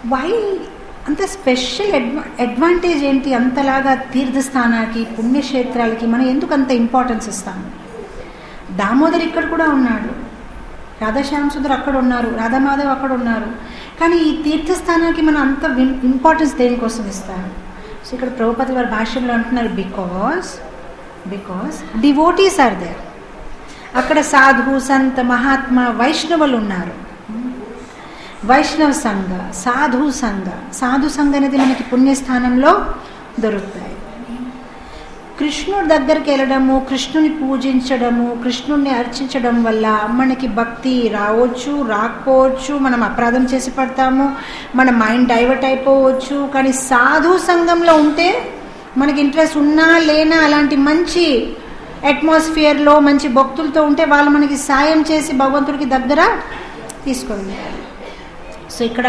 Why అంత special అడ్వా advantage ఏంటి అంతలాగా తీర్థస్థానానికి పుణ్యక్షేత్రాలకి మనం ఎందుకు అంత ఇంపార్టెన్స్ ఇస్తాము దామోదర్ ఇక్కడ కూడా ఉన్నాడు రాధాశ్యామసుందర్ అక్కడ ఉన్నారు రాధామాధవ్ అక్కడ ఉన్నారు కానీ ఈ తీర్థస్థానానికి మనం అంత ఇంపార్టెన్స్ దేనికోసం ఇస్తారు సో ఇక్కడ ప్రభుపతి వారి భాషలో అంటున్నారు because because devotees are there అక్కడ సాధు సంత మహాత్మా వైష్ణవులు ఉన్నారు వైష్ణవ సంఘ సాధు సంఘ సాధు సంఘ అనేది మనకి పుణ్యస్థానంలో దొరుకుతాయి కృష్ణుడి దగ్గరికి వెళ్ళడము కృష్ణుని పూజించడము కృష్ణుడిని అర్చించడం వల్ల మనకి భక్తి రావచ్చు రాకపోవచ్చు మనం అపరాధం చేసి పడతాము మన మైండ్ డైవర్ట్ అయిపోవచ్చు కానీ సాధు సంఘంలో ఉంటే మనకి ఇంట్రెస్ట్ ఉన్నా లేనా అలాంటి మంచి అట్మాస్ఫియర్లో మంచి భక్తులతో ఉంటే వాళ్ళు మనకి సాయం చేసి భగవంతుడికి దగ్గర తీసుకెళ్ళారు సో ఇక్కడ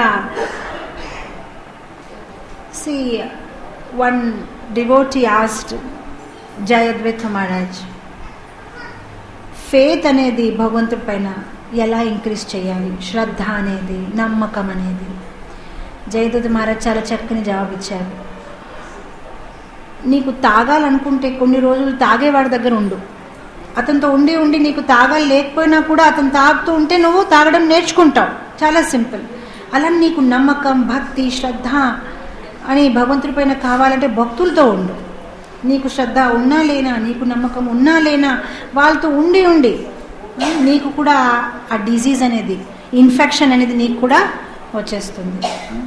see one devotee asked Jayadvaita Maharaj faith అనేది భగవంతుడి పైన ఎలా ఇంక్రీజ్ చేయాలి శ్రద్ధ అనేది నమ్మకం అనేది జయదత్త మహారాజ్ చాలా చక్కని జవాబు ఇచ్చారు నీకు తాగాలనుకుంటే కొన్ని రోజులు తాగేవాడి దగ్గర ఉండు అతనితో ఉండి ఉండి నీకు తాగాలి లేకపోయినా కూడా అతను తాగుతూ ఉంటే నువ్వు తాగడం నేర్చుకుంటావు చాలా సింపుల్ అలా నీకు నమ్మకం భక్తి శ్రద్ధ అని భగవంతుడి పైన కావాలంటే భక్తులతో ఉండు నీకు శ్రద్ధ ఉన్నా లేనా నీకు నమ్మకం ఉన్నా లేనా వాళ్ళతో ఉండి ఉండి నీకు కూడా ఆ డిజీజ్ అనేది ఇన్ఫెక్షన్ అనేది నీకు కూడా వచ్చేస్తుంది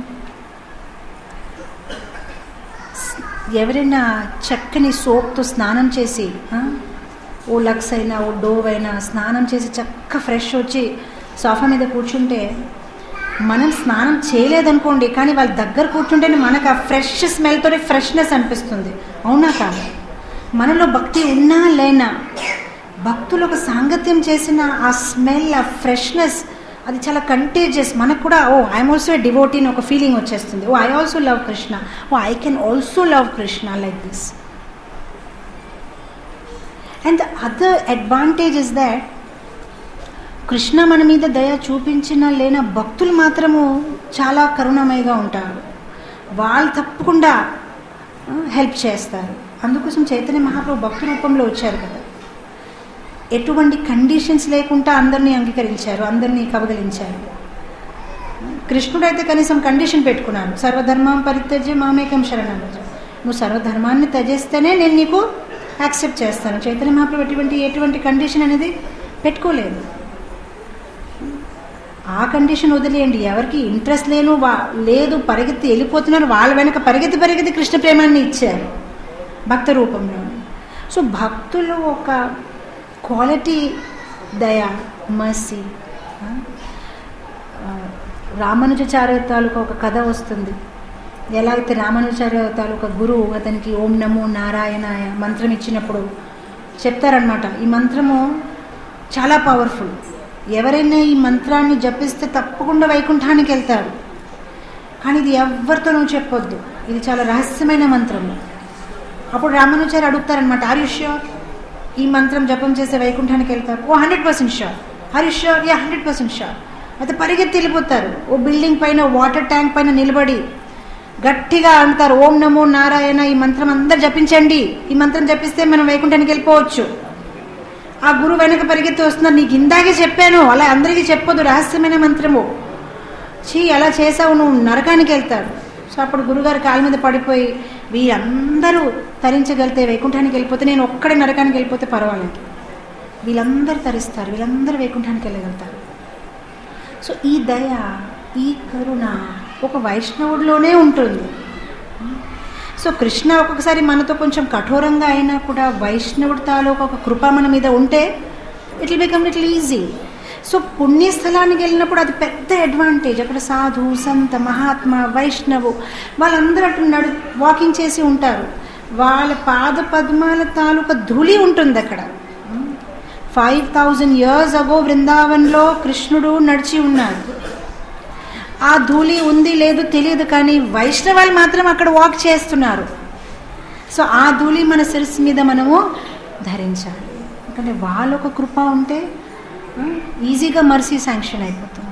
ఎవరైనా చక్కని సోప్తో స్నానం చేసి ఆ, ఓ లక్స్ అయినా ఓ డోవ్ అయినా స్నానం చేసి చక్క ఫ్రెష్ వచ్చి సోఫా మీద కూర్చుంటే మనం స్నానం చేయలేదనుకోండి కానీ వాళ్ళ దగ్గర కూర్చుంటేనే మనకు ఆ ఫ్రెష్ స్మెల్తోనే ఫ్రెష్నెస్ అనిపిస్తుంది అవునా కాదు మనలో భక్తి ఉన్నా లేనా భక్తులు ఒక సాంగత్యం చేసిన ఆ స్మెల్ ఆ ఫ్రెష్నెస్ అది చాలా కంటేజియస్ మనకు కూడా oh I'm also a devotee అని ఒక ఫీలింగ్ వచ్చేస్తుంది oh I also love Krishna oh I can also love Krishna like this and the other advantage is that Krishna మన మీద దయ చూపించిన లేన భక్తులు మాత్రము చాలా కరుణమయగా ఉంటారు వాళ్ళు తప్పకుండా హెల్ప్ చేస్తారు అందుకోసం చైతన్య మహాప్రభు భక్తు రూపంలో వచ్చారు కదా ఎటువంటి కండిషన్స్ లేకుండా అందరినీ అంగీకరించారు అందరినీ కవగలించారు కృష్ణుడైతే కనీసం కండిషన్ పెట్టుకున్నాను సర్వధర్మం పరిత్యజ్య మామేకం శరణం వ్రజ. నువ్వు సర్వధర్మాన్ని త్యజిస్తేనే నేను నీకు యాక్సెప్ట్ చేస్తాను చైతన్య మహాప్రభు ఎటువంటి ఎటువంటి కండిషన్ అనేది పెట్టుకోలేదు ఆ కండిషన్ వదిలేయండి ఎవరికి ఇంట్రెస్ట్ లేను వా లేదు పరిగెత్తి వెళ్ళిపోతున్నారు వాళ్ళ వెనక పరిగెత్తి పరిగెత్తి కృష్ణ ప్రేమాన్ని ఇచ్చారు భక్త రూపంలో సో భక్తులు ఒక క్వాలిటీ దయ మర్సీ రామానుజాచార్య తాలూకా ఒక కథ వస్తుంది ఎలా అయితే రామానుజాచార్య తాలూకా గురువు అతనికి ఓం నమో నారాయణాయ మంత్రం ఇచ్చినప్పుడు చెప్తారనమాట ఈ మంత్రము చాలా పవర్ఫుల్ ఎవరైనా ఈ మంత్రాన్ని జపిస్తే తప్పకుండా వైకుంఠానికి వెళ్తారు కానీ ఇది ఎవరితో నువ్వు చెప్పొద్దు ఇది చాలా రహస్యమైన మంత్రము అప్పుడు రామానుచారి అడుగుతారనమాట ఆర్ యు ష్యూర్ ఈ మంత్రం జపం చేస్తే వైకుంఠానికి వెళ్తారు oh hundred percent sure are you sure ya hundred percent sure అయితే పరిగెత్తి వెళ్ళిపోతారు ఓ బిల్డింగ్ పైన వాటర్ ట్యాంక్ పైన నిలబడి గట్టిగా అంటారు ఓం నమో నారాయణ ఈ మంత్రం అందరు జపించండి ఈ మంత్రం జపిస్తే మనం వైకుంఠానికి వెళ్ళిపోవచ్చు ఆ గురువు వెనక పరిగెత్తి వస్తున్నారు నీకు ఇందాకే చెప్పాను అలా అందరికీ చెప్పొద్దు రహస్యమైన మంత్రము చీ అలా చేసావు నువ్వు నరకానికి వెళ్తాడు సో అప్పుడు గురుగారు కాళ్ళ మీద పడిపోయి వీళ్ళందరూ తరించగలితే వైకుంఠానికి వెళ్ళిపోతే నేను ఒక్కడే నరకానికి వెళ్ళిపోతే పర్వాలేదు వీళ్ళందరూ తరిస్తారు వీళ్ళందరూ వైకుంఠానికి వెళ్ళగలుగుతారు సో ఈ దయ ఈ కరుణ ఒక వైష్ణవుడిలోనే ఉంటుంది సో కృష్ణ ఒక్కొక్కసారి మనతో కొంచెం కఠోరంగా అయినా కూడా వైష్ణవుడి తాలూకు ఒక కృప మన మీద ఉంటే it will become little easy so పుణ్యస్థలానికి వెళ్ళినప్పుడు అది పెద్ద అడ్వాంటేజ్ అక్కడ సాధు సంత మహాత్మ వైష్ణవు వాళ్ళందరూ అటు నడు వాకింగ్ చేసి ఉంటారు వాళ్ళ పాద పద్మాల తాలూకా ధూళి ఉంటుంది అక్కడ ఫైవ్ థౌజండ్ ఇయర్స్ అగో బృందావన్లో కృష్ణుడు నడిచి ఉన్నాడు ఆ ధూళి ఉంది లేదు తెలియదు కానీ వైష్ణవాలు మాత్రం అక్కడ వాక్ చేస్తున్నారు సో ఆ ధూళి మన శిరస్సు మీద మనము ధరించాలి ఎందుకంటే వాళ్ళ ఒక కృప ఉంటే ఈజీగా మర్సీ శాంక్షన్ అయిపోతుంది